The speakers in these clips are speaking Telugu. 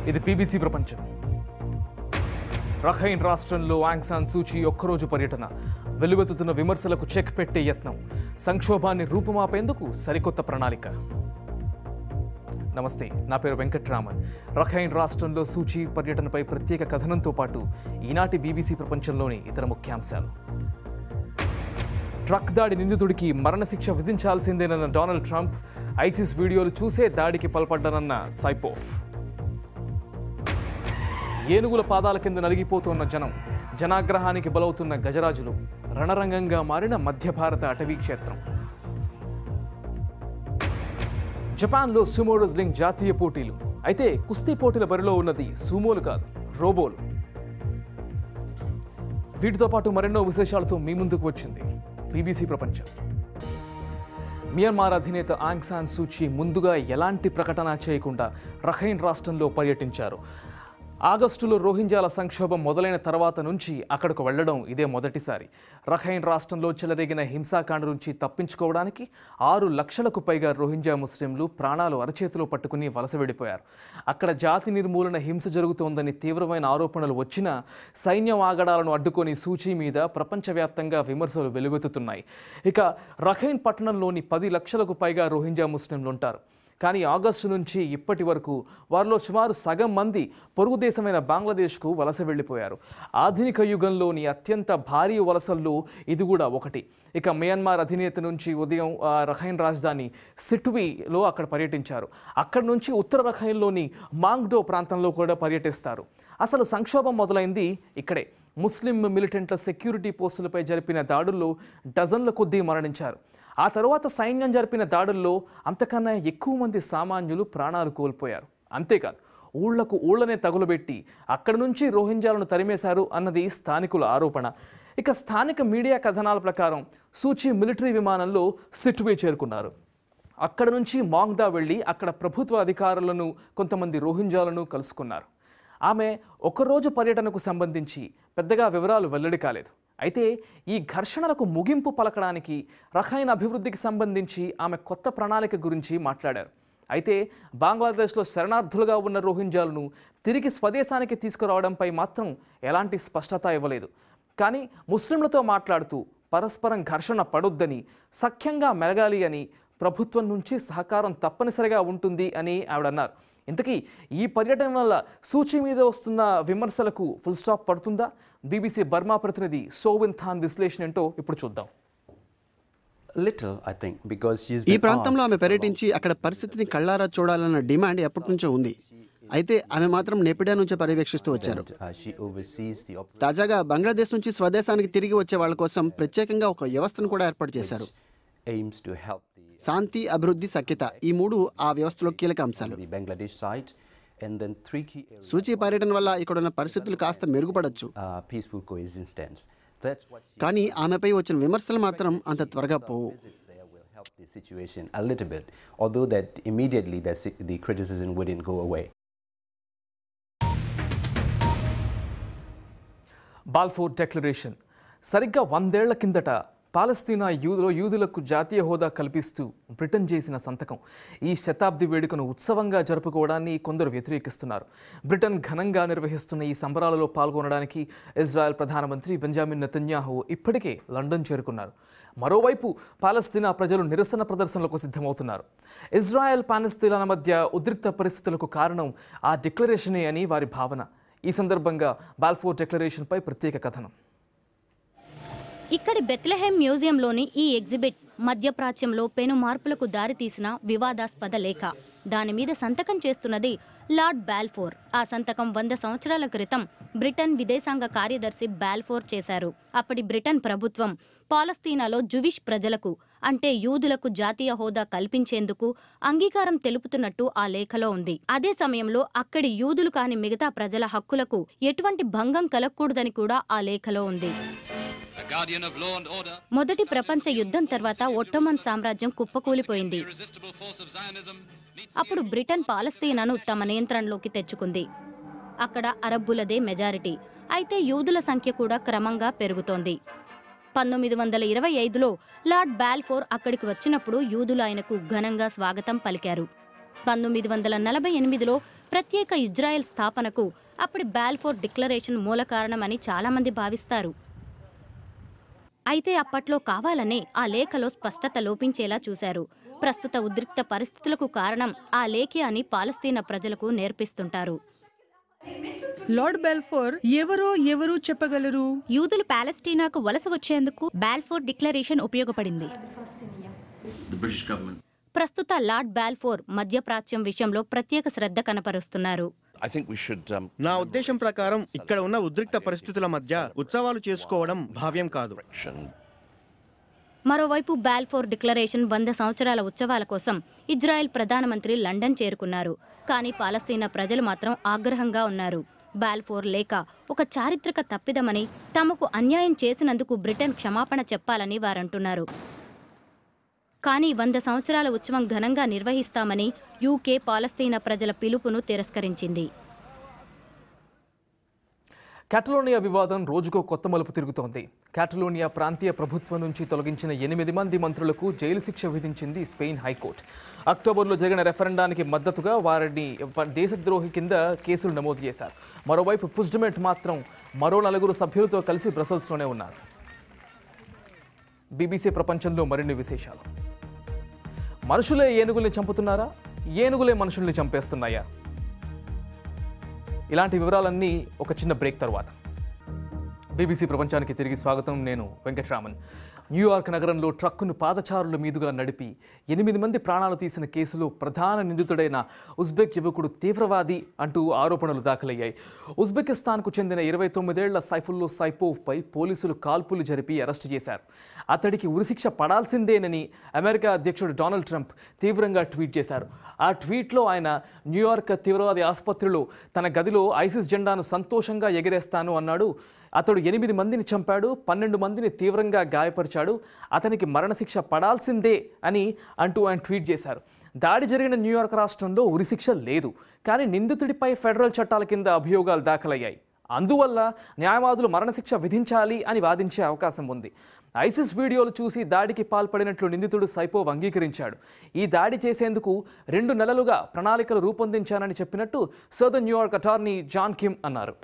ఇది పీబీసీ ప్రపంచం రఖైన్ రాష్ట్రంలో ఆంగ్ సాన్ సూచి ఒక్కరోజు పర్యటన వెలువెత్తుతున్న విమర్శలకు చెక్ పెట్టే యత్నం సంక్షోభాన్ని రూపుమాపేందుకు సరికొత్త ప్రణాళిక నమస్తే నా పేరు వెంకట్రామన్ రఖైన్ రాష్ట్రంలో సూచి పర్యటనపై ప్రత్యేక కథనంతో పాటు ఈనాటి బీబీసీ ప్రపంచంలోని ఇతర ముఖ్యాంశాలు ట్రక్ దాడి నిందితుడికి మరణశిక్ష విధించాల్సిందేనన్న డొనాల్డ్ ట్రంప్ ఐసిస్ వీడియోలు చూసే దాడికి పాల్పడ్డానన్న సైపోఫ్ ఏనుగుల పాదాల కింద నలిగిపోతున్న జనం జనాగ్రహానికి బలవుతున్న గజరాజులు రణరంగంగా మారిన మధ్య భారత అటవీ క్షేత్రం జపాన్లో సుమో రెజ్లింగ్ జాతీయ పోటీలు అయితే కుస్తీ పోటీల బరిలో ఉన్నది సుమోలు కాదు రోబోలు వీటితో పాటు మరెన్నో విశేషాలతో మీ ముందుకు వచ్చింది బీబీసీ ప్రపంచం మియన్మార్ అధినేత ఆంగ్ సాన్ సూచి ముందుగా ఎలాంటి ప్రకటన చేయకుండా రఖైన్ రాష్ట్రంలో పర్యటించారు ఆగస్టులో రోహింగ్యాల సంక్షోభం మొదలైన తర్వాత నుంచి అక్కడకు వెళ్లడం ఇదే మొదటిసారి రఖైన్ రాష్ట్రంలో చెలరేగిన హింసాకాండ నుంచి తప్పించుకోవడానికి ఆరు లక్షలకు పైగా రోహింగ్యా ముస్లింలు ప్రాణాలు అరచేతిలో పట్టుకుని వలస వెళ్ళిపోయారు అక్కడ జాతి నిర్మూలన హింస జరుగుతోందని తీవ్రమైన ఆరోపణలు వచ్చినా సైన్యం ఆగడాలను అడ్డుకొని సూచీ మీద ప్రపంచవ్యాప్తంగా విమర్శలు వెలువెత్తుతున్నాయి ఇక రఖైన్ పట్టణంలోని పది లక్షలకు పైగా రోహింగ్యా ముస్లింలు ఉంటారు కానీ ఆగస్టు నుంచి ఇప్పటి వరకు వారిలో సుమారు సగం మంది పొరుగు దేశమైన బంగ్లాదేశ్కు వలస వెళ్ళిపోయారు ఆధునిక యుగంలోని అత్యంత భారీ వలసల్లో ఇది కూడా ఒకటి ఇక మియన్మార్ అధినేత నుంచి ఉదయం ఆ, రఖైన్ రాజధాని సిట్వీలో అక్కడ పర్యటించారు అక్కడి నుంచి ఉత్తర రఖైన్లోని మాంగ్డో ప్రాంతంలో కూడా పర్యటిస్తారు అసలు సంక్షోభం మొదలైంది ఇక్కడే ముస్లిం మిలిటెంట్ల సెక్యూరిటీ పోస్టులపై జరిపిన దాడుల్లో డజన్ల కొద్దీ మరణించారు ఆ తరువాత సైన్యం జరిపిన దాడుల్లో అంతకన్నా ఎక్కువ మంది సామాన్యులు ప్రాణాలు కోల్పోయారు అంతేకాదు ఊళ్లకు ఊళ్ళనే తగులబెట్టి అక్కడి నుంచి రోహింగ్యాలను తరిమేశారు అన్నది స్థానికుల ఆరోపణ ఇక స్థానిక మీడియా కథనాల ప్రకారం సూచి మిలిటరీ విమానంలో సిట్వే చేరుకున్నారు అక్కడ నుంచి మాంగ్దా వెళ్ళి అక్కడ ప్రభుత్వ అధికారులను కొంతమంది రోహింగ్యాలను కలుసుకున్నారు ఆమె ఒకరోజు పర్యటనకు సంబంధించి పెద్దగా వివరాలు వెల్లడి కాలేదు అయితే ఈ ఘర్షణలకు ముగింపు పలకడానికి రఖైన్ అభివృద్ధికి సంబంధించి ఆమె కొత్త ప్రణాళిక గురించి మాట్లాడారు అయితే బంగ్లాదేశ్లో శరణార్థులుగా ఉన్న రోహింగ్యాలను తిరిగి స్వదేశానికి తీసుకురావడంపై మాత్రం ఎలాంటి స్పష్టత ఇవ్వలేదు కానీ ముస్లింలతో మాట్లాడుతూ పరస్పరం ఘర్షణ పడొద్దని సఖ్యంగా మెలగాలి అని ప్రభుత్వం నుంచి సహకారం తప్పనిసరిగా ఉంటుంది అని ఆవిడన్నారు ఇంతకీ ఈ పర్యటన వల్ల సూచి మీద వస్తున్న విమర్శలకు ఫుల్ స్టాప్ పడుతుందా బీబీసీ బర్మా ప్రతినిధి సోవిన్ థాన్ విశ్లేషణ ఏంటో ఇప్పుడు చూద్దాం Little, I think, because she's ఈ been ప్రాంతంలో asked ఆమె పర్యటించి అక్కడ పరిస్థితిని కళ్ళారా చూడాలన్న డిమాండ్ ఎప్పటి నుంచో ఉంది అయితే ఆమె మాత్రం నెపిడా నుంచి పర్యవేక్షిస్తూ వచ్చారు and, uh, she oversees the op- తాజాగా బంగ్లాదేశ్ నుంచి స్వదేశానికి తిరిగి వచ్చే వాళ్ళ కోసం ప్రత్యేకంగా ఒక వ్యవస్థను కూడా ఏర్పాటు చేశారు aims to help the, శాంతి అభివృద్ధి సఖ్యత ఈ మూడు ఆ వ్యవస్థలో కీలక అంశాలు the Bangladesh side, and then three key areas, సూచీ పర్యటన వల్ల ఇక్కడున్న పరిస్థితులు కాస్త మెరుగుపడొచ్చు uh, peaceful coexistence. That's what she కానీ ఆమెపై వచ్చిన విమర్శలు మాత్రం అంత త్వరగా పోవు visits there will help the situation a little bit, although that immediately the, si- the criticism wouldn't go away. Balfour declaration సరిగ్గా వందేళ్ల కిందట పాలస్తీనా యూదులో యూదులకు జాతీయ హోదా కల్పిస్తూ బ్రిటన్ చేసిన సంతకం ఈ శతాబ్ది వేడుకను ఉత్సవంగా జరుపుకోవడాన్ని కొందరు వ్యతిరేకిస్తున్నారు బ్రిటన్ ఘనంగా నిర్వహిస్తున్న ఈ సంబరాలలో పాల్గొనడానికి ఇజ్రాయెల్ ప్రధానమంత్రి బెంజామిన్ నెతన్యాహు ఇప్పటికే లండన్ చేరుకున్నారు మరోవైపు పాలస్తీనా ప్రజలు నిరసన ప్రదర్శనలకు సిద్ధమవుతున్నారు ఇజ్రాయెల్ పాలస్తీనాల మధ్య ఉద్రిక్త పరిస్థితులకు కారణం ఆ డిక్లరేషనే అని వారి భావన ఈ సందర్భంగా బాల్ఫోర్ డిక్లరేషన్పై ప్రత్యేక కథనం ఇక్కడి బెత్లెహెమ్ మ్యూజియంలోని ఈ ఎగ్జిబిట్ మధ్యప్రాచ్యంలో పెను మార్పులకు దారితీసిన వివాదాస్పద లేఖ దాని మీద సంతకం చేస్తున్నది లార్డ్ బాల్ఫోర్ ఆ సంతకం వంద సంవత్సరాల క్రితం బ్రిటన్ విదేశాంగ కార్యదర్శి బాల్ఫోర్ చేశారు అప్పటి బ్రిటన్ ప్రభుత్వం పాలస్తీనాలో జువిష్ ప్రజలకు అంటే యూదులకు జాతీయ హోదా కల్పించేందుకు అంగీకారం తెలుపుతున్నట్టు ఆ లేఖలో ఉంది అదే సమయంలో అక్కడి యూదులు కాని మిగతా ప్రజల హక్కులకు ఎటువంటి భంగం కలగకూడదని కూడా ఆ లేఖలో ఉంది A guardian of law and order, మొదటి ప్రపంచ యుద్ధం తర్వాత ఒట్టోమన్ సామ్రాజ్యం కుప్పకూలిపోయింది irresistible force of Zionism needs అప్పుడు బ్రిటన్ పాలస్తీనాను తమ నియంత్రణలోకి తెచ్చుకుంది అక్కడ అరబ్బులదే మెజారిటీ అయితే యూదుల సంఖ్య కూడా క్రమంగా పెరుగుతోంది పంతొమ్మిది వందల ఇరవై ఐదులో లార్డ్ బాల్ఫోర్ అక్కడికి వచ్చినప్పుడు యూదులు ఆయనకు ఘనంగా స్వాగతం పలికారు పంతొమ్మిది వందల నలభై ఎనిమిదిలో ప్రత్యేక ఇజ్రాయెల్ స్థాపనకు అప్పటి బాల్ఫోర్ డిక్లరేషన్ మూల కారణమని చాలామంది భావిస్తారు అయితే అప్పట్లో కావాలనే ఆ లేఖలో స్పష్టత లోపించేలా చూశారు ప్రస్తుత ఉద్రిక్త పరిస్థితులకు కారణం ఆ లేఖే అని పాలస్తీనా ప్రజలకు నేర్పిస్తుంటారు లార్డ్ బెల్ఫోర్ ఎవరో ఎవరు చెప్పగలరు యూదులు పాలస్టీనాకు వలస వచ్చేందుకు బాల్ఫోర్ డిక్లరేషన్ ఉపయోగపడింది ప్రస్తుత లార్డ్ బాల్ఫోర్ మధ్యప్రాచ్యం విషయంలో ప్రత్యేక శ్రద్ధ కనపరుస్తున్నారు I think we should um, నా ఉద్దేశం ప్రకారం ఇక్కడ ఉన్న ఉద్రిక్త పరిస్థితుల మధ్య ఉత్సవాలు చేసుకోవడం భావ్యం కాదు action. మరోవైపు బాల్ఫోర్ డిక్లరేషన్ వంద సంవత్సరాల ఉత్సవాల కోసం ఇజ్రాయెల్ ప్రధానమంత్రి లండన్ చేరుకున్నారు కానీ పాలస్తీనా ప్రజలు మాత్రం ఆగ్రహంగా ఉన్నారు బాల్ఫోర్ లేక ఒక చారిత్రక తప్పిదమని తమకు అన్యాయం చేసినందుకు బ్రిటన్ క్షమాపణ చెప్పాలని వారంటున్నారు కానీ వంద సంవత్సరాల ఉత్సవం ఘనంగా నిర్వహిస్తామని యూకే పాలస్తీనా ప్రజల పిలుపును తిరస్కరించింది కాటలోనియా వివాదం రోజుకో కొత్త మలుపు తిరుగుతోంది కాటలోనియా ప్రాంతీయ ప్రభుత్వం నుంచి తొలగించిన ఎనిమిది మంది మంత్రులకు జైలు శిక్ష విధించింది స్పెయిన్ హైకోర్టు అక్టోబర్లో జరిగిన రెఫరెండానికి మద్దతుగా వారిని దేశద్రోహి కింద కేసులు నమోదు చేశారు మరోవైపు పుజ్డమెంట్ మాత్రం మరో నలుగురు సభ్యులతో కలిసి బ్రసెల్స్లోనే ఉన్నారు బీబీసీ ప్రపంచంలో మరిన్ని విశేషాలు మనుషులే ఏనుగుల్ని చంపుతున్నారా ఏనుగులే మనుషుల్ని చంపేస్తున్నాయా ఇలాంటి వివరాలన్నీ ఒక చిన్న బ్రేక్ తర్వాత బీబీసీ ప్రపంచానికి తిరిగి స్వాగతం నేను వెంకట్రామన్ న్యూయార్క్ నగరంలో ట్రక్కును పాదచారుల మీదుగా నడిపి ఎనిమిది మంది ప్రాణాలు తీసిన కేసులో ప్రధాన నిందితుడైన ఉజ్బెక్ యువకుడు తీవ్రవాది అంటూ ఆరోపణలు దాఖలయ్యాయి ఉజ్బెకిస్తాన్కు చెందిన ఇరవై తొమ్మిదేళ్ల సైఫుల్లో సైపోవ్పై పోలీసులు కాల్పులు జరిపి అరెస్టు చేశారు అతడికి ఉరిశిక్ష పడాల్సిందేనని అమెరికా అధ్యక్షుడు డొనాల్డ్ ట్రంప్ తీవ్రంగా ట్వీట్ చేశారు ఆ ట్వీట్లో ఆయన న్యూయార్క్ తీవ్రవాది ఆసుపత్రిలో తన గదిలో ఐసిస్ జెండాను సంతోషంగా ఎగిరేస్తాను అన్నాడు అతడు ఎనిమిది మందిని చంపాడు పన్నెండు మందిని తీవ్రంగా గాయపరిచాడు అతనికి మరణశిక్ష పడాల్సిందే అని అంటూ ఆయన ట్వీట్ చేశారు దాడి జరిగిన న్యూయార్క్ రాష్ట్రంలో ఉరిశిక్ష లేదు కానీ నిందితుడిపై ఫెడరల్ చట్టాల కింద అభియోగాలు దాఖలయ్యాయి అందువల్ల న్యాయవాదులు మరణశిక్ష విధించాలి అని వాదించే అవకాశం ఉంది ఐసిస్ వీడియోలు చూసి దాడికి పాల్పడినట్లు నిందితుడు సైపోవ్ అంగీకరించాడు ఈ దాడి చేసేందుకు రెండు నెలలుగా ప్రణాళికలు రూపొందించానని చెప్పినట్టు southern New York attorney John Kim అన్నారు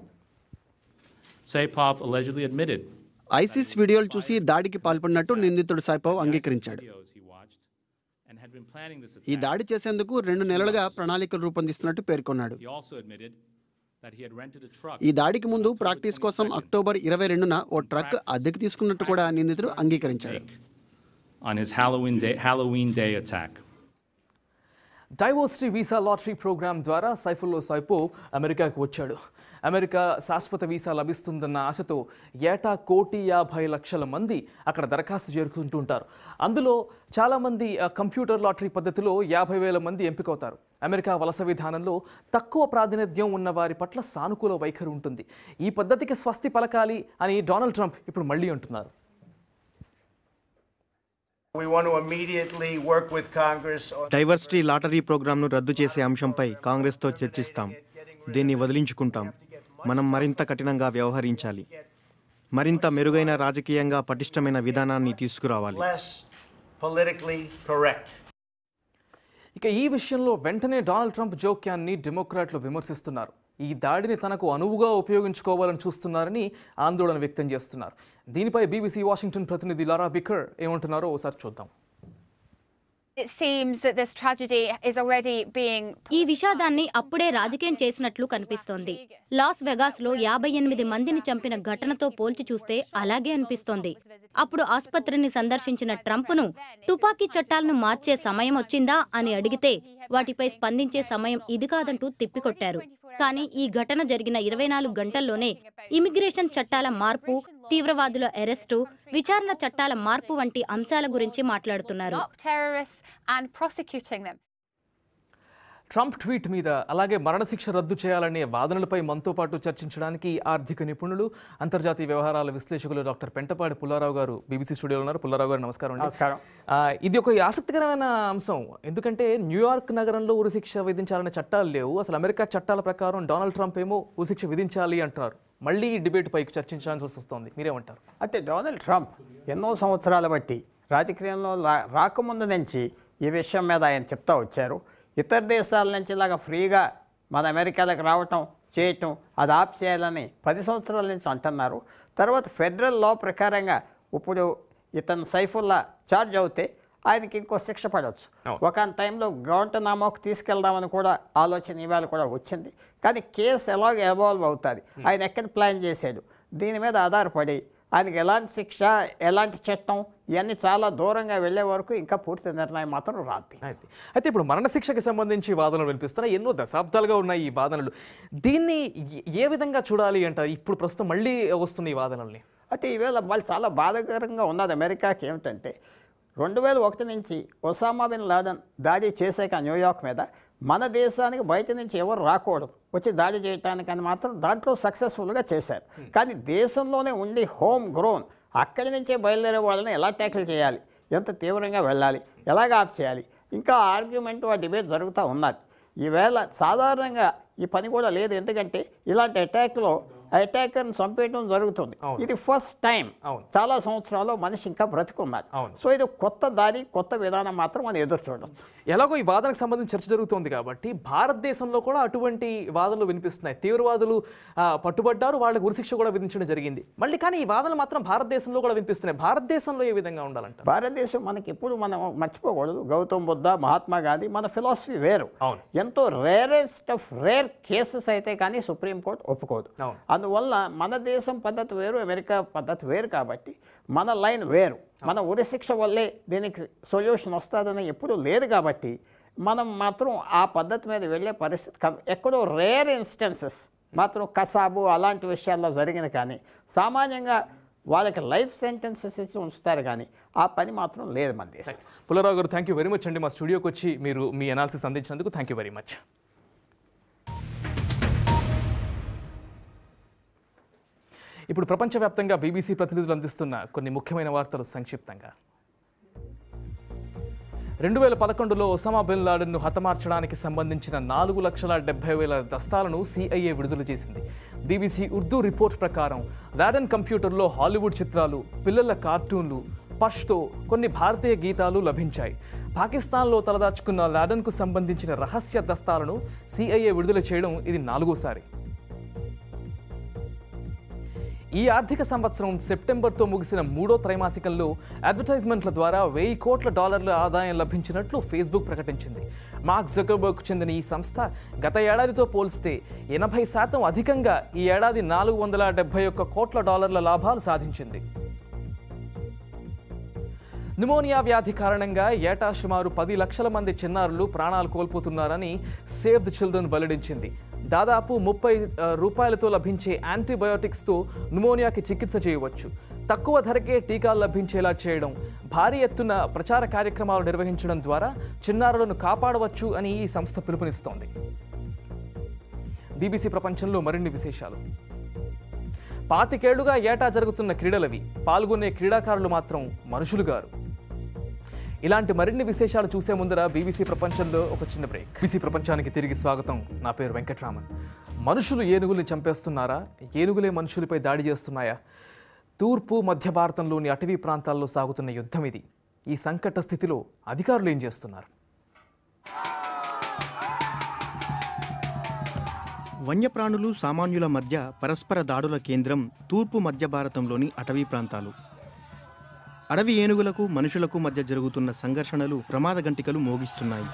Saipov allegedly admitted ఐసిస్ వీడియోలు చూసి దాడికి పాల్పడినట్టు నిందితుడు సైపవ్ అంగీకరించాడు videos he watched and had been planning this ఈ attack. దాడి చేసేందుకు రెండు నెలలుగా ప్రణాళికలు రూపొందిస్తున్నట్టు పేర్కొన్నాడు He also admitted that he had rented a truck ఈ దాడికి ముందు ప్రాక్టీస్ కోసం అక్టోబర్ ఇరవై రెండున ఓ ట్రక్ అద్దెకు తీసుకున్నట్టు కూడా నిందితుడు అంగీకరించాడు on his Halloween day, Halloween day attack. Diversity visa lottery program ద్వారా సైఫుల్లో సైపో అమెరికాకు వచ్చాడు అమెరికా శాశ్వత వీసా లభిస్తుందన్న ఆశతో ఏటా కోటి యాభై లక్షల మంది అక్కడ దరఖాస్తు చేరుకుంటుంటారు అందులో చాలామంది ఆ, కంప్యూటర్ లాటరీ పద్ధతిలో యాభై వేల మంది ఎంపికవుతారు అమెరికా వలస విధానంలో తక్కువ ప్రాతినిధ్యం ఉన్న వారి పట్ల సానుకూల వైఖరి ఉంటుంది ఈ పద్ధతికి స్వస్తి పలకాలి అని డొనాల్డ్ ట్రంప్ ఇప్పుడు మళ్ళీ అంటున్నారు We want to immediately work with Congress on diversity lottery ప్రోగ్రాంను రద్దు చేసే అంశంపై కాంగ్రెస్తో చర్చిస్తాం దీన్ని వదిలించుకుంటాం మనం మరింత కఠినంగా వ్యవహరించాలి మరింత మెరుగైన రాజకీయంగా పటిష్టమైన విధానాన్ని తీసుకురావాలి less politically correct. ఇక ఈ విషయంలో వెంటనే డొనాల్డ్ ట్రంప్ జోక్యాన్ని డెమోక్రాట్లు విమర్శిస్తున్నారు ఈ దాడిని తనకు అనువుగా ఉపయోగించుకోవాలని చూస్తున్నారని ఆందోళన వ్యక్తం చేస్తున్నారు దీనిపై బీబీసీ వాషింగ్టన్ ప్రతినిధి లారా బికర్ ఏమంటున్నారో ఒకసారి చూద్దాం It seems that this tragedy is already being ఈ విషాదాన్ని అప్పుడే రాజకీయం చేసినట్లు కనిపిస్తోంది లాస్ వెగాస్ లో యాభై ఎనిమిది మందిని చంపిన ఘటనతో పోల్చి చూస్తే అలాగే అనిపిస్తోంది అప్పుడు ఆసుపత్రిని సందర్శించిన ట్రంప్ను తుపాకీ చట్టాలను మార్చే సమయం వచ్చిందా అని అడిగితే వాటిపై స్పందించే సమయం ఇది కాదంటూ తిప్పికొట్టారు కానీ ఈ ఘటన జరిగిన ఇరవై నాలుగు గంటల్లోనే ఇమిగ్రేషన్ చట్టాల మార్పు తీవ్రవాదుల అరెస్టు విచారణ చట్టాల మార్పు వంటి అంశాల గురించి మాట్లాడుతున్నారు stop terrorists and prosecuting them. Trump tweet మీద అలాగే మరణశిక్ష రద్దు చేయాలనే వాదనలపై మనతో పాటు చర్చించడానికి ఆర్థిక నిపుణులు అంతర్జాతీయ వ్యవహారాల విశ్లేషకులు డాక్టర్ పెంటపాడి పుల్లారావు గారు బీబీసీ స్టూడియోలో ఉన్నారు పుల్లారావు గారు నమస్కారం అండి నమస్కారం. ఆ, ఇది ఒక ఆసక్తికరమైన అంశం ఎందుకంటే న్యూయార్క్ నగరంలో ఉరిశిక్ష విధించాలనే చట్టాలు లేవు అసలు అమెరికా చట్టాల ప్రకారం డొనాల్డ్ ట్రంప్ ఏమో ఉరిశిక్ష విధించాలి అంటున్నారు మళ్ళీ ఈ డిబేట్ పైకి చర్చించాల్సి వస్తుంది మీరేమంటారు అయితే డొనాల్డ్ ట్రంప్ ఎన్నో సంవత్సరాల బట్టి రాజకీయంలో లా- రాకముందు నుంచి ఈ విషయం మీద ఆయన చెప్తా వచ్చారు ఇతర దేశాల నుంచి ఇలాగా ఫ్రీగా మన అమెరికాలకు రావటం చేయటం అది ఆప్ చేయాలని పది సంవత్సరాల నుంచి అంటున్నారు తర్వాత ఫెడరల్ లా ప్రకారంగా ఇప్పుడు ఇతను సైఫుల్లా ఛార్జ్ అవుతే ఆయనకి ఇంకో శిక్ష పడవచ్చు ఒక టైంలో గౌంటనామాకు తీసుకెళ్దామని కూడా ఆలోచన ఇవాళ కూడా వచ్చింది కానీ కేసు ఎలాగ ఎవాల్వ్ అవుతుంది ఆయన ఎక్కడ ప్లాన్ చేశాడు దీని మీద ఆధారపడి ఆయనకి ఎలాంటి శిక్ష ఎలాంటి చట్టం ఇవన్నీ చాలా దూరంగా వెళ్ళే వరకు ఇంకా పూర్తి నిర్ణయం మాత్రం రాదు అయితే అయితే ఇప్పుడు మరణశిక్షకి సంబంధించి వాదనలు వినిపిస్తున్నాయి ఎన్నో దశాబ్దాలుగా ఉన్నాయి ఈ వాదనలు దీన్ని ఏ- ఏ విధంగా చూడాలి అంటారు ఇప్పుడు ప్రస్తుతం మళ్ళీ వస్తున్న ఈ వాదనల్ని అయితే ఈవేళ వాళ్ళు చాలా బాధాకరంగా ఉన్నది అమెరికాకి ఏమిటంటే రెండు వేల ఒకటి నుంచి ఒసామా బిన్ లాడన్ దాడి చేశాక న్యూయార్క్ మీద మన దేశానికి బయట నుంచి ఎవరు రాకూడదు వచ్చి దాడి చేయటానికి అని మాత్రం దాంట్లో సక్సెస్ఫుల్గా చేశారు కానీ దేశంలోనే ఉండి హోమ్ గ్రోన్ అక్కడి నుంచే బయలుదేరే వాళ్ళని ఎలా ట్యాకిల్ చేయాలి ఎంత తీవ్రంగా వెళ్ళాలి ఎలాగ ఆఫ్ చేయాలి ఇంకా ఆర్గ్యుమెంట్ ఆ డిబేట్ జరుగుతూ ఉన్నది ఈవేళ సాధారణంగా ఈ పని కూడా లేదు ఎందుకంటే ఇలాంటి అటాక్లో అటాకర్ని చంపేయడం జరుగుతుంది ఇది ఫస్ట్ టైం చాలా సంవత్సరాల్లో మనిషి ఇంకా బ్రతుకున్నారు సో ఇది కొత్త దారి కొత్త విధానం మాత్రం మనం ఎదురు చూడొచ్చు ఎలాగో ఈ వాదనకు సంబంధించి చర్చ జరుగుతోంది కాబట్టి భారతదేశంలో కూడా అటువంటి వాదనలు వినిపిస్తున్నాయి తీవ్రవాదులు ఆ, పట్టుబడ్డారు వాళ్ళకి ఉరిశిక్ష కూడా విధించడం జరిగింది మళ్ళీ కానీ ఈ వాదనలు మాత్రం భారతదేశంలో కూడా వినిపిస్తున్నాయి భారతదేశంలో ఏ విధంగా ఉండాలంట భారతదేశం మనకి ఎప్పుడు మనం మర్చిపోకూడదు గౌతమ్ బుద్ధ మహాత్మా గాంధీ మన ఫిలాసఫీ వేరు ఎంతో రేరెస్ట్ ఆఫ్ రేర్ కేసెస్ అయితే కానీ సుప్రీంకోర్టు ఒప్పుకోదు అందువల్ల మన దేశం పద్ధతి వేరు అమెరికా పద్ధతి వేరు కాబట్టి మన లైన్ వేరు మన ఉరిశిక్ష వల్లే దీనికి సొల్యూషన్ వస్తుందని ఎప్పుడూ లేదు కాబట్టి మనం మాత్రం ఆ పద్ధతి మీద వెళ్ళే పరిస్థితి కం- ఎక్కడో రేర్ ఇన్స్టెన్సెస్ మాత్రం కసాబు అలాంటి విషయాల్లో జరిగిన కానీ సామాన్యంగా వాళ్ళకి లైఫ్ సెంటెన్సెస్ ఇచ్చి ఉంచుతారు కానీ ఆ పని మాత్రం లేదు మన దేశం పుల్లారావు గారు థ్యాంక్ యూ వెరీ మచ్ అండి మా స్టూడియోకి వచ్చి మీరు మీ అనాలిసిస్ అందించినందుకు థ్యాంక్ యూ వెరీ మచ్ ఇప్పుడు ప్రపంచవ్యాప్తంగా బీబీసీ ప్రతినిధులు అందిస్తున్న కొన్ని ముఖ్యమైన వార్తలు సంక్షిప్తంగా రెండు వేల పదకొండులో ఒసామా బిన్ లాడెన్ను హతమార్చడానికి సంబంధించిన నాలుగు లక్షల డెబ్బై వేల దస్తాలను సిఐఏ విడుదల చేసింది బీబీసీ ఉర్దూ రిపోర్ట్ ప్రకారం లాడెన్ కంప్యూటర్లో హాలీవుడ్ చిత్రాలు పిల్లల కార్టూన్లు పష్తో కొన్ని భారతీయ గీతాలు లభించాయి పాకిస్తాన్లో తలదాచుకున్న లాడెన్కు సంబంధించిన రహస్య దస్తాలను సిఐఏ విడుదల చేయడం ఇది నాలుగోసారి ఈ ఆర్థిక సంవత్సరం సెప్టెంబర్తో ముగిసిన మూడో త్రైమాసికంలో అడ్వర్టైజ్మెంట్ల ద్వారా వెయ్యి కోట్ల డాలర్ల ఆదాయం లభించినట్లు ఫేస్బుక్ ప్రకటించింది మార్క్ జకర్బర్గ్ చెందిన ఈ సంస్థ గత ఏడాదితో పోలిస్తే ఎనభై శాతం అధికంగా ఈ ఏడాది నాలుగు వందల డెబ్బై ఒక్క కోట్ల డాలర్ల లాభాలు సాధించింది న్యూమోనియా వ్యాధి కారణంగా ఏటా సుమారు పది లక్షల మంది చిన్నారులు ప్రాణాలు కోల్పోతున్నారని సేవ్ ది చిల్డ్రన్ వెల్లడించింది దాదాపు ముప్పై ఆ, రూపాయలతో లభించే యాంటీబయోటిక్స్తో న్యూమోనియాకి చికిత్స చేయవచ్చు తక్కువ ధరకే టీకాలు లభించేలా చేయడం భారీ ఎత్తున ప్రచార కార్యక్రమాలు నిర్వహించడం ద్వారా చిన్నారులను కాపాడవచ్చు అని ఈ సంస్థ పిలుపునిస్తోంది బీబీసీ ప్రపంచంలో మరిన్ని విశేషాలు పాతికేళ్లుగా ఏటా జరుగుతున్న క్రీడలవి పాల్గొనే క్రీడాకారులు మాత్రం మనుషులు గారు ఇలాంటి మరిన్ని విశేషాలు చూసే ముందర బీబీసీ ప్రపంచంలో ఒక చిన్న బ్రేక్ బీబీసీ ప్రపంచానికి తిరిగి స్వాగతం నా పేరు వెంకట్రామన్ మనుషులు ఏనుగుల్ని చంపేస్తున్నారా ఏనుగులే మనుషులపై దాడి చేస్తున్నాయా తూర్పు మధ్య భారతంలోని అటవీ ప్రాంతాల్లో సాగుతున్న యుద్ధం ఇది ఈ సంకట స్థితిలో అధికారులు ఏం చేస్తున్నారు వన్యప్రాణులు సామాన్యుల మధ్య పరస్పర దాడుల కేంద్రం తూర్పు మధ్య భారతంలోని అటవీ ప్రాంతాలు అడవి ఏనుగులకు మనుషులకు మధ్య జరుగుతున్న సంఘర్షణలు ప్రమాద గంటికలు మోగిస్తున్నాయి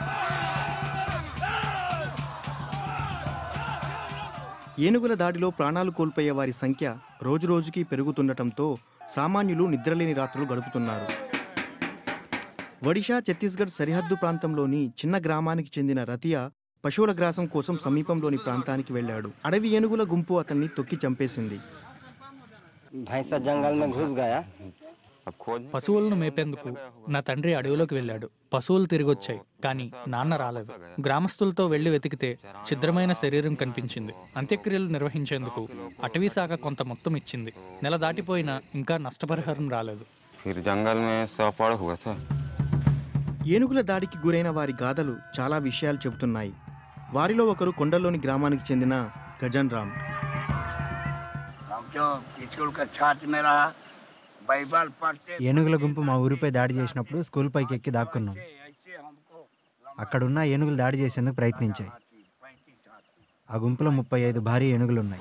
ఏనుగుల దాడిలో ప్రాణాలు కోల్పోయే వారి సంఖ్య రోజురోజుకి పెరుగుతుండటంతో సామాన్యులు నిద్రలేని రాత్రులు గడుపుతున్నారు ఒడిషా ఛత్తీస్గఢ్ సరిహద్దు ప్రాంతంలోని చిన్న గ్రామానికి చెందిన రతియా పశువుల గ్రాసం కోసం సమీపంలోని ప్రాంతానికి వెళ్ళాడు అడవి ఏనుగుల గుంపు అతన్ని తొక్కి చంపేసింది भैंसा जंगल में घुस गया పశువులను మేపేందుకు నా తండ్రి అడవిలోకి వెళ్ళాడు పశువులు తిరిగొచ్చాయి కానీ నాన్న రాలేదు గ్రామస్తులతో వెళ్లి వెతికితే ఛిద్రమైన శరీరం కనిపించింది అంత్యక్రియలు నిర్వహించేందుకు అటవీ శాఖ కొంత మొత్తం ఇచ్చింది నెల దాటిపోయినా ఇంకా నష్టపరిహారం రాలేదు फिर जंगल में सफर हुआ था ఏనుగుల దాడికి గురైన వారి గాథలు చాలా విషయాలు చెబుతున్నాయి వారిలో ఒకరు కొండలోని గ్రామానికి చెందిన గజన్ రామ్ हम जो स्कूल का छात्र में रहा बाइबल पढ़ते ఏనుగుల గుంపు మా ఊరిపై దాడి చేసినప్పుడు స్కూల్ పైకి ఎక్కి దాక్కున్నాం అక్కడున్న ఏనుగులు దాడి చేసేందుకు ప్రయత్నించాయి ఆ గుంపులో ముప్పై ఐదు భారీ ఏనుగులున్నాయి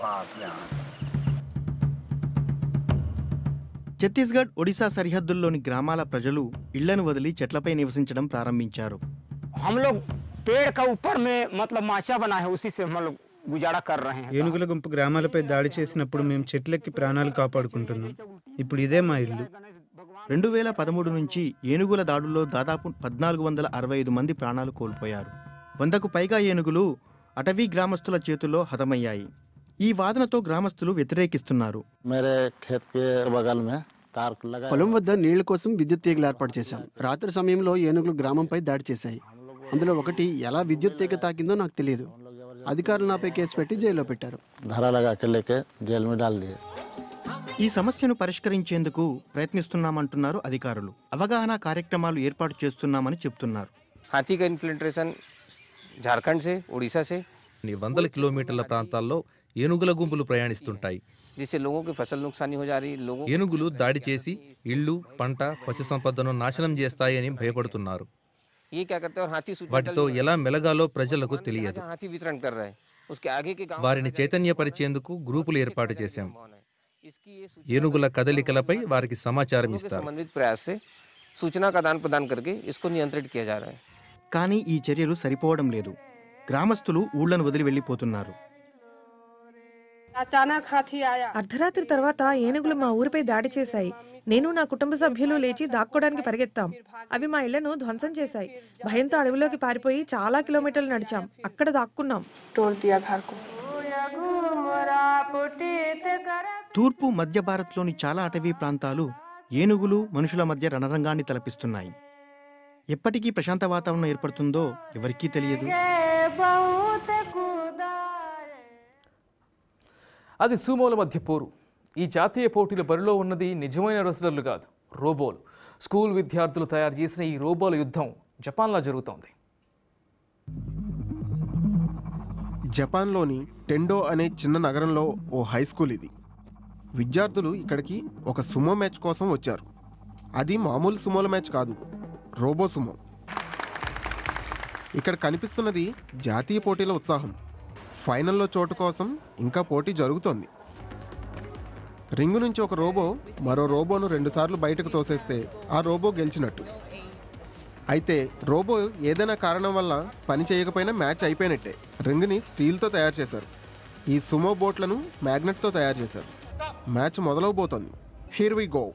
ఛత్తీస్గఢ్ ఒడిశా సరిహద్దుల్లోని గ్రామాల ప్రజలు ఇళ్లను వదిలి చెట్లపై నివసించడం ప్రారంభించారు हम लोग पेड़ का ऊपर में मतलब माचा बना है उसी से हम लोग गुजारा कर रहे हैं ఏనుగుల గుంపు గ్రామాలపై దాడి చేసినప్పుడు మేము చెట్లెక్కి ప్రాణాలు కాపాడుకుంటున్నాం ఇప్పుడు ఇదే మా ఇల్లు రెండు వేల పదమూడు నుంచి ఏనుగుల దాడుల్లో దాదాపు పద్నాలుగు వందల అరవై ఐదు మంది ప్రాణాలు కోల్పోయారు వందకు పైగా ఏనుగులు అటవీ గ్రామస్తుల చేతుల్లో హతమయ్యాయి ఈ వాదనతో గ్రామస్తులు వ్యతిరేకిస్తున్నారు मेरे खेत के बगल में तार लगा పొలం వద్ద నీళ్ల కోసం విద్యుత్ తీగలు ఏర్పాటు చేశాం రాత్రి సమయంలో ఏనుగులు గ్రామంపై దాడి చేశాయి అందులో ఒకటి ఎలా విద్యుత్ తీగ తాకిందో నాకు తెలియదు అధికారులు నాపై కేసు పెట్టి జైల్లో పెట్టారు धारा लगा के लेके जेल में डाल दिए ఈ సమస్యను పరిష్కరించేందుకు ప్రయత్నిస్తున్నామంటున్నారు అధికారులు అవగాహన కార్యక్రమాలు ఏర్పాటు చేస్తున్నామని చెప్తున్నారు हाथी का इन्फिल्ट्रेशन झारखंड से उड़ीसा से కొన్ని వందల కిలోమీటర్ల ప్రాంతాల్లో ఏనుగుల గుంపులు ప్రయాణిస్తుంటాయి जिससे लोगों की फसल नुकसानी हो जा रही लोगों ఏనుగులు దాడి చేసి ఇళ్ళు పంట పశు సంపదను నాశనం చేస్తాయని భయపడుతున్నారు ये क्या करते हैं और हाथी सूचना వాటితో ఎలా మెలగాలో ప్రజలకు తెలియదు जहाँ हाथी वितरण कर रहे हैं उसके आगे के गाँव వారిని చైతన్యపరిచేందుకు గ్రూపులు ఏర్పాటు చేశాం ఏనుగుల కదలికలపై వారికి సమాచారం लोगों के ఇస్తారు समन्वित प्रयास से सूचना का आदान प्रदान करके इसको नियंत्रित किया जा रहा है కానీ ఈ చర్యలు సరిపోవడం లేదు గ్రామస్తులు ఊళ్ళను వదిలి వెళ్ళిపోతున్నారు అర్ధరాత్రి తర్వాత ఏనుగులు మా ఊరిపై దాడి చేశాయి నేను నా కుటుంబ సభ్యులు లేచి దాక్కోవడానికి పరిగెత్తాం అవి మా ఇళ్లను ధ్వంసం చేశాయి భయంతో అడవిలోకి పారిపోయి చాలా కిలోమీటర్లు నడిచాం అక్కడ దాక్కున్నాం తూర్పు మధ్య భారత్లోని చాలా అటవీ ప్రాంతాలు ఏనుగులు మనుషుల మధ్య రణరంగాన్ని తలపిస్తున్నాయి ఎప్పటికీ ప్రశాంత వాతావరణం ఏర్పడుతుందో ఎవరికీ తెలియదు అది సూమోల మధ్య పోరు ఈ జాతీయ పోటీల బరిలో ఉన్నది నిజమైన రెస్లర్లు కాదు రోబోలు స్కూల్ విద్యార్థులు తయారు చేసిన ఈ రోబోల యుద్ధం జపాన్లో జరుగుతోంది జపాన్లోని టెండో అనే చిన్న నగరంలో ఓ హై స్కూల్ ఇది విద్యార్థులు ఇక్కడికి ఒక సుమో మ్యాచ్ కోసం వచ్చారు అది మామూలు సుమోల మ్యాచ్ కాదు రోబో సుమో ఇక్కడ కనిపిస్తున్నది జాతీయ పోటీల ఉత్సాహం ఫైనల్లో చోటు కోసం ఇంకా పోటీ జరుగుతోంది రింగు నుంచి ఒక రోబో మరో రోబోను రెండుసార్లు బయటకు తోసేస్తే ఆ రోబో గెలిచినట్టు అయితే రోబో ఏదైనా కారణం వల్ల పని చేయకపోయినా మ్యాచ్ అయిపోయినట్టే రింగ్ని స్టీల్తో తయారు చేశారు ఈ సుమో బోట్లను మ్యాగ్నెట్తో తయారు చేశారు మ్యాచ్ మొదలవబోతోంది హియర్ వి గో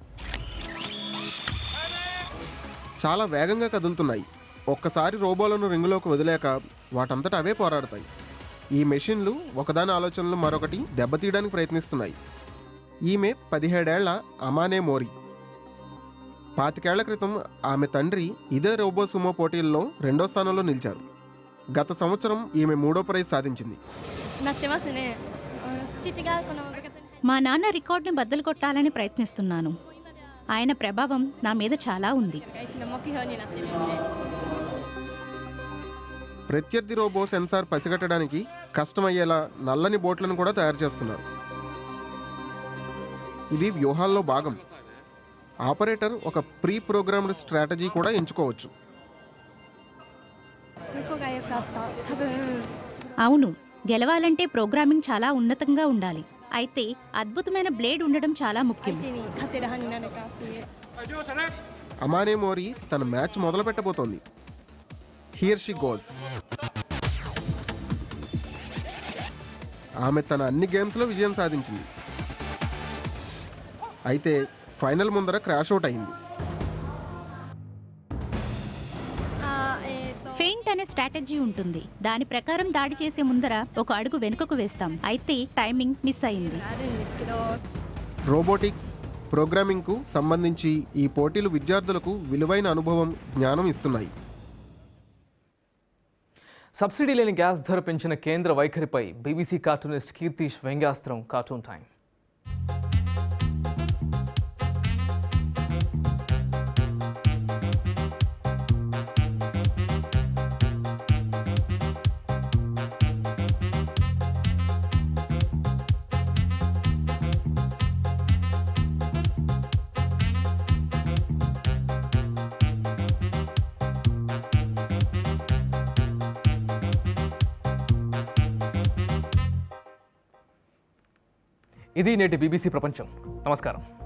చాలా వేగంగా కదులుతున్నాయి ఒక్కసారి రోబోలను రింగులోకి వదిలేక వాటంతట అవే పోరాడతాయి ఈ మెషిన్లు ఒకదాని ఆలోచనలు మరొకటి దెబ్బతీయడానికి ప్రయత్నిస్తున్నాయి ఈమె పదిహేడేళ్ల అమానే మోరీ పాతికేళ్ల క్రితం ఆమె తండ్రి ఇదే రోబో సుమో పోటీల్లో రెండో స్థానంలో నిలిచారు గత సంవత్సరం ఈమె మూడో ప్రైజ్ సాధించింది なってますねうん父がこの部活に మా నాన్న రికార్డుని బద్దలు కొట్టాలని ప్రయత్నిస్తున్నాను ఆయన ప్రభావం నా మీద చాలా ఉంది 会社の目標になってるんで ప్రత్యర్థి రోబో సెన్సార్ పసిగట్టడానికి కష్టమయ్యేలా నల్లని బోట్లను కూడా తయారు చేస్తున్నారు ఇది వ్యూహాల్లో భాగం ఆపరేటర్ ఒక ప్రీ ప్రోగ్రామ్డ్ స్ట్రాటజీ కూడా ఎంచుకోవచ్చు どこが良かった多分 అవును గెలవాలంటే ప్రోగ్రామింగ్ చాలా ఉన్నతంగా ఉండాలి అయితే అద్భుతమైన బ్లేడ్ ఉండడం చాలా ముఖ్యం 相手に勝てる派になるかっていう అమానే మోరీ తన మ్యాచ్ మొదలు పెట్టబోతోంది హియర్ షీ గోస్ ఆమె తన అన్ని గేమ్స్లో విజయం సాధించింది అయితే ఫైనల్ ముందర క్రాష్ అవుట్ అయింది あーえーと ఫెయింట్ అనే స్ట్రాటజీ ఉంటుంది దాని ప్రకారం దాడి చేసే ముందర ఒక అడుగు వెనుకకు వేస్తాం అయితే టైమింగ్ మిస్ అయింది あるんですけど రోబోటిక్స్ ప్రోగ్రామింగ్కు సంబంధించి ఈ పోటీలు విద్యార్థులకు విలువైన అనుభవం జ్ఞానం ఇస్తున్నాయి సబ్సిడీ లేని గ్యాస్ ధర పెంచిన కేంద్ర వైఖరిపై బీబీసీ కార్టూనిస్ట్ కీర్తిష్ వ్యంగ్యాస్త్రం కార్టూన్ టైం ఇది నేటి బీబీసీ ప్రపంచం నమస్కారం